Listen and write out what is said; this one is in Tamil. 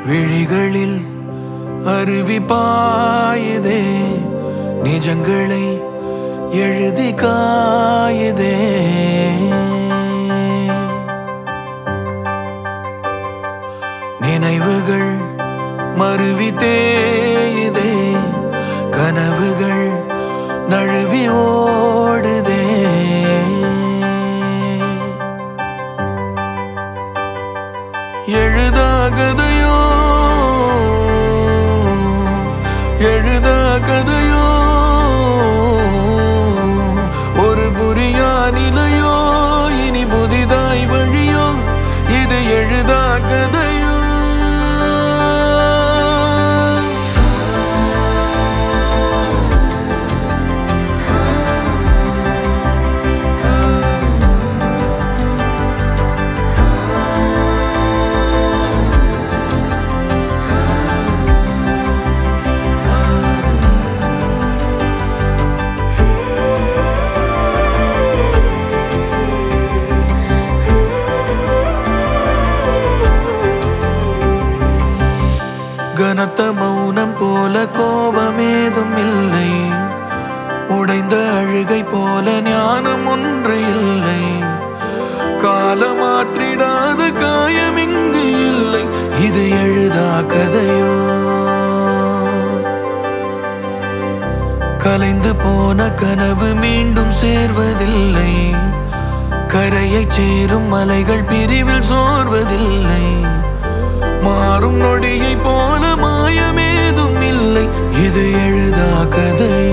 விழிகளில் அருவி பாயுதே நிஜங்களை எழுதி காயுதே நினைவுகள் மருவி தேயுதே கனவுகள் நழுவி ஓடுதே எழுதாகதையோ எழுதாகதையோ ஒரு புரியா நிலையோ இனி புதிதாய் வழியோ இது எழுதாகதையோ கனத்த மௌனம் போல கோபமேதும் இல்லை உடைந்த அழுகை போல ஞானம் ஒன்று இல்லை காலமாற்றிடாத காயம் இங்கு இல்லை இது எழுதா கதையோ கலைந்து போன கனவு மீண்டும் சேர்வதில்லை கரையைச் சேரும் மலைகள் பிரிவில் சோர்வதில்லை மாறும் நொடியை போல மாயமேதும் இல்லை இது எழுதா கதை